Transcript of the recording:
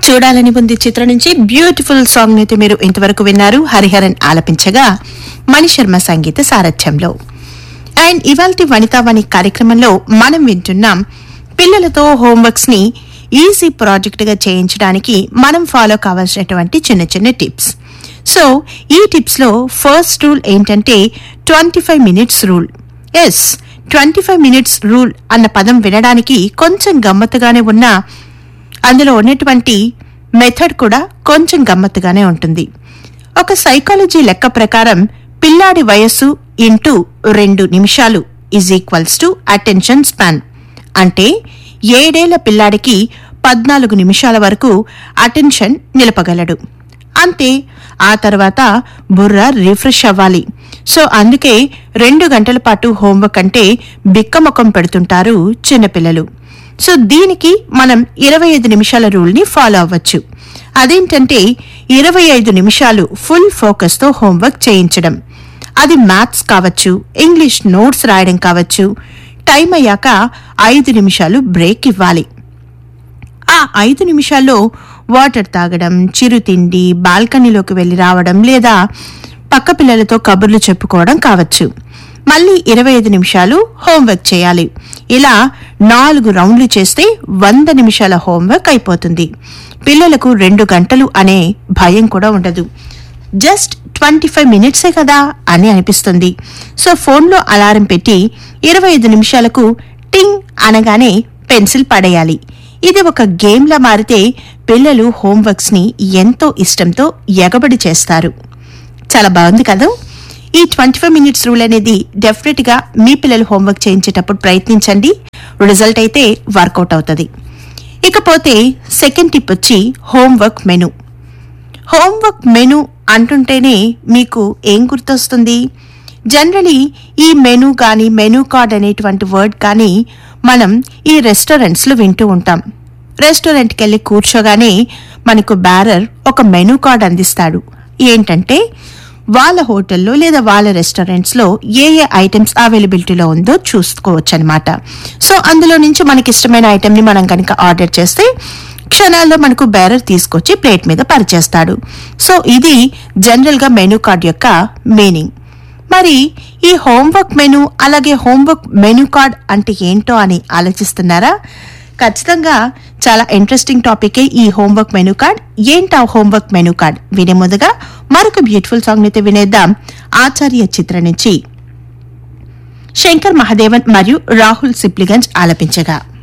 చూడాలని ఉంది చిత్రం నుంచి బ్యూటిఫుల్ సాంగ్ అయితే మీరు ఇంతవరకు విన్నారు హరిహరన్ ఆలపించగా మణిశర్మ సంగీత సారథ్యంలో అండ్ ఇవాల్టి వనితావాణి కార్యక్రమంలో మనం వింటున్నాం పిల్లలతో హోంవర్క్స్ ని ఈజీ ప్రాజెక్ట్ గా చేయించడానికి మనం ఫాలో కావాల్సినటువంటి చిన్న చిన్న టిప్స్ సో ఈ టిప్స్ లో ఫస్ట్ రూల్ ఏంటంటే twenty five minutes rule yes twenty five minutes rule అన్న పదం వినడానికి కొంచెం గమ్మత్తుగానే ఉన్నా అందులో ఉన్నటువంటి మెథడ్ కూడా కొంచెం గమ్మత్తుగానే ఉంటుంది ఒక సైకాలజీ లెక్క ప్రకారం పిల్లాడి వయస్సు ఇంటూ రెండు నిమిషాలు is equals to attention span అంటే ఏడేళ్ల పిల్లాడికి పద్నాలుగు నిమిషాల వరకు అటెన్షన్ నిలపగలడు అంతే ఆ తర్వాత బుర్ర రిఫ్రెష్ అవ్వాలి సో అందుకే రెండు గంటల పాటు హోంవర్క్ అంటే బిక్కముఖం పెడుతుంటారు చిన్నపిల్లలు సో దీనికి మనం ఇరవై ఐదు నిమిషాల రూల్ని ఫాలో అవ్వచ్చు అదేంటంటే ఇరవై ఐదు నిమిషాలు ఫుల్ ఫోకస్తో హోంవర్క్ చేయించడం అది మ్యాథ్స్ కావచ్చు ఇంగ్లీష్ నోట్స్ రాయడం కావచ్చు టైం అయ్యాక ఐదు నిమిషాలు బ్రేక్ ఇవ్వాలి ఆ ఐదు నిమిషాల్లో వాటర్ తాగడం చిరుతిండి బాల్కనీలోకి వెళ్లి రావడం లేదా పక్క పిల్లలతో కబుర్లు చెప్పుకోవడం కావచ్చు మళ్ళీ ఇరవై ఐదు నిమిషాలు హోంవర్క్ చేయాలి ఇలా నాలుగు రౌండ్లు చేస్తే వంద నిమిషాల హోంవర్క్ అయిపోతుంది పిల్లలకు రెండు గంటలు అనే భయం కూడా ఉండదు జస్ట్ ట్వంటీ ఫైవ్ మినిట్సే కదా అని అనిపిస్తుంది సో ఫోన్లో అలారం పెట్టి ఇరవై ఐదు నిమిషాలకు టింగ్ అనగానే పెన్సిల్ పడేయాలి ఇది ఒక గేమ్లా మారితే పిల్లలు హోంవర్క్స్ ని ఎంతో ఇష్టంతో ఎగబడి చేస్తారు చాలా బాగుంది కదా ఈ ట్వంటీ ఫైవ్ మినిట్స్ రూల్ అనేది డెఫినెట్ గా మీ పిల్లలు హోంవర్క్ చేయించేటప్పుడు ప్రయత్నించండి రిజల్ట్ అయితే వర్కౌట్ అవుతుంది ఇకపోతే సెకండ్ టిప్ వచ్చి హోంవర్క్ మెను హోంవర్క్ మెను అంటుంటేనే మీకు ఏం గుర్తొస్తుంది జనరలీ ఈ మెను కానీ మెను కార్డ్ అనేటువంటి వర్డ్ కానీ మనం ఈ రెస్టారెంట్స్లో వింటూ ఉంటాం రెస్టారెంట్కి వెళ్ళి కూర్చోగానే మనకు బ్యారర్ ఒక మెను కార్డ్ అందిస్తాడు ఏంటంటే వాళ్ళ హోటల్లో లేదా వాళ్ళ రెస్టారెంట్స్లో ఏ ఏ ఐటమ్స్ అవైలబిలిటీలో ఉందో చూసుకోవచ్చు అనమాట సో అందులో నుంచి మనకి ఇష్టమైన ఐటమ్ని మనం కనుక ఆర్డర్ చేస్తే క్షణాల్లో మనకు బేరర్ తీసుకొచ్చి ప్లేట్ మీద పరిచేస్తాడు సో ఇది జనరల్ గా మెనూ కార్డ్ యొక్క మీనింగ్ మరి ఈ హోంవర్క్ మెను అలాగే హోంవర్క్ మెనూ కార్డ్ అంటే ఏంటో అని ఆలోచిస్తున్నారా ఖచ్చితంగా చాలా ఇంట్రెస్టింగ్ టాపికే ఈ హోంవర్క్ మెనూ కార్డ్ ఏంటా హోంవర్క్ మెనూ కార్డ్ వినే ముందుగా మరొక బ్యూటిఫుల్ సాంగ్ అయితే వినేద్దాం ఆచార్య చిత్ర నుంచి శంకర్ మహాదేవన్ మరియు రాహుల్ సిప్లిగంజ్ ఆలపించగా